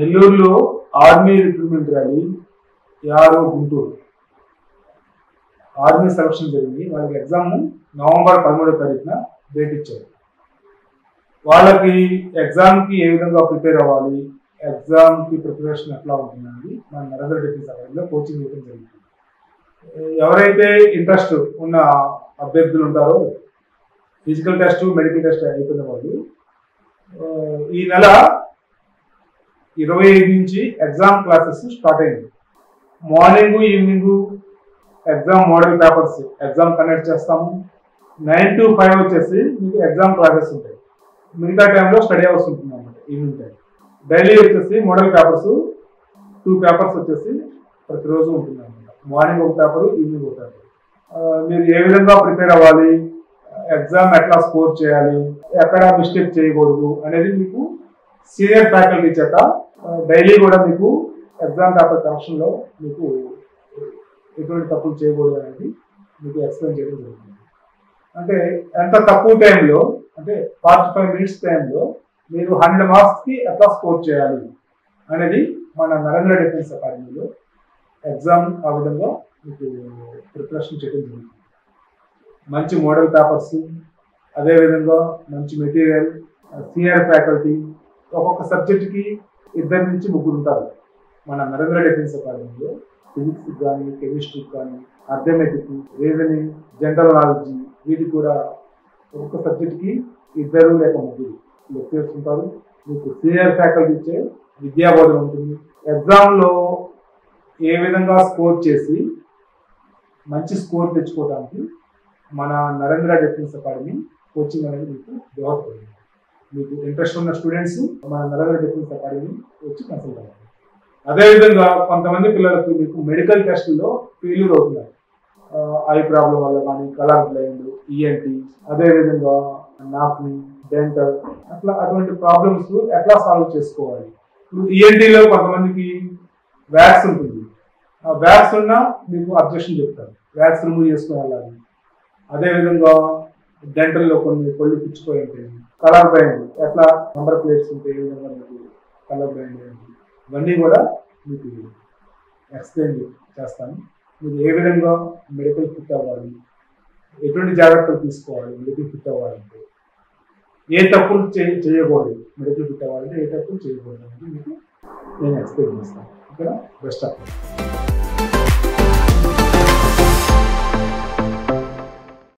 నెల్లూరులో army recruitment rally యారో Guntur army selection జరిగింది వాళ్ళకి ఎగ్జామ్ నవంబర్ పదమూడో తారీఖున డేట్ ఇచ్చారు వాళ్ళకి ఎగ్జామ్కి ఏ విధంగా ప్రిపేర్ అవ్వాలి ఎగ్జామ్కి ప్రిపరేషన్ ఎట్లా ఉంటుందండి మన నరేంద్ర డిఫెన్స్ అకాడమీలో కోచింగ్ ఇవ్వడం జరుగుతుంది ఎవరైతే ఇంట్రెస్ట్ ఉన్న అభ్యర్థులు ఉంటారో ఫిజికల్ టెస్ట్ మెడికల్ టెస్ట్ అయిపోయిన వాళ్ళు ఆ, ఈ నెల ఇరవై ఐదు నుంచి ఎగ్జామ్ క్లాసెస్ స్టార్ట్ అయింది morning evening exam model papers exam conduct చేస్తాము నైన్ టు ఫైవ్ వచ్చేసి మీకు ఎగ్జామ్ క్లాసెస్ ఉంటాయి మిగతా టైంలో స్టడీ అవర్స్ ఉంటుంది అనమాట ఈవినింగ్ టైం డైలీ వచ్చేసి మోడల్ పేపర్స్ టూ పేపర్స్ వచ్చేసి ప్రతిరోజు ఉంటుంది అనమాట మార్నింగ్ ఒక పేపర్ ఈవినింగ్ ఒక పేపర్ మీరు ఏ విధంగా ప్రిపేర్ అవ్వాలి ఎగ్జామ్ ఎట్లా స్కోర్ చేయాలి ఎక్కడ మిస్టేక్ చేయకూడదు అనేది మీకు సీనియర్ ఫ్యాకల్టీ చేత డైలీ కూడా మీకు ఎగ్జామ్ పేపర్ కరెక్షన్లో మీకు ఎటువంటి తప్పులు చేయకూడదు అనేది మీకు ఎక్స్ప్లెయిన్ చేయడం జరుగుతుంది అంటే ఎంత తక్కువ టైంలో అంటే ఫార్టీ ఫైవ్ మినిట్స్ టైంలో మీరు హండ్రెడ్ మార్క్స్కి ఎట్లా స్కోర్ చేయాలి అనేది మన నరేంద్ర డిఫెన్స్ అకాడమీలో ఎగ్జామ్ ఆ విధంగా మీకు ప్రిపరేషన్ చేయడం జరుగుతుంది మంచి మోడల్ పేపర్స్ అదేవిధంగా మంచి మెటీరియల్ సీనియర్ ఫ్యాకల్టీ ఒక్కొక్క సబ్జెక్ట్కి ఇద్దరు నుంచి ముగ్గురు ఉంటారు మన నరేంద్ర డిఫెన్స్ అకాడమీలో ఫిజిక్స్ కానీ కెమిస్ట్రీ కానీ అర్థమెటిక్ రీజనింగ్ జనరల్ నాలెడ్జ్ వీటికి కూడా ఒక్కొక్క సబ్జెక్ట్కి ఇద్దరు లేక ముగ్గురు లెక్చర్స్ ఉంటారు మీకు సీనియర్ ఫ్యాకల్టీ ఇచ్చే విద్యాబోధన ఉంటుంది ఎగ్జామ్లో ఏ విధంగా స్కోర్ చేసి మంచి స్కోర్ తెచ్చుకోవడానికి మన నరేంద్ర డిఫెన్స్ అకాడమీ కోచింగ్ అనేది మీకు దోహదపడింది మీకు ఇంట్రెస్ట్ ఉన్న స్టూడెంట్స్ మన నరేంద్ర డిఫెన్స్ అకాడమీ వచ్చి కన్సల్ట్ అవ్వాలి అదేవిధంగా కొంతమంది పిల్లలకు మీకు మెడికల్ టెస్టుల్లో ఫెయిల్యూర్ అవుతున్నారు ఐ ప్రాబ్లం వల్ల కానీ కలర్ బ్లైండ్ ఈఎన్టీ అదేవిధంగా నాప్ని డెంటల్ అట్లా అటువంటి ప్రాబ్లమ్స్ ఎట్లా సాల్వ్ చేసుకోవాలి ఇప్పుడు ఈఎన్టీలో కొంతమందికి వ్యాక్స్ ఉంటుంది ఆ వ్యాక్స్ ఉన్నా మీకు అబ్జెక్షన్ చెప్తారు వ్యాక్స్ రిమూవ్ చేసుకుని వెళ్ళాలి అదేవిధంగా డెంటల్లో కొన్ని పళ్ళు పుచ్చిపోయి ఉంటాయి కలర్ బ్లైండ్ ఎట్లా నెంబర్ ప్లేట్స్ ఉంటాయి ఏ విధంగా మీకు కలర్ బ్లైండ్ ఏంటి ఇవన్నీ కూడా మీకు ఎక్స్ప్లెయిన్ చేస్తాను మీరు ఏ విధంగా మెడికల్ ఫిట్ అవ్వాలి ఎటువంటి జాగ్రత్తలు తీసుకోవాలి మెడికల్ ఫిట్ అవ్వాలంటే ఏ తప్పులు చేయ చేయకూడదు మెడికల్ ఫిట్ అవ్వాలంటే ఏ తప్పులు చేయకూడదు అనేది మీకు నేను ఎక్స్ప్లెయిన్ చేస్తాను ఇక్కడ బెస్ట్ ఆఫ్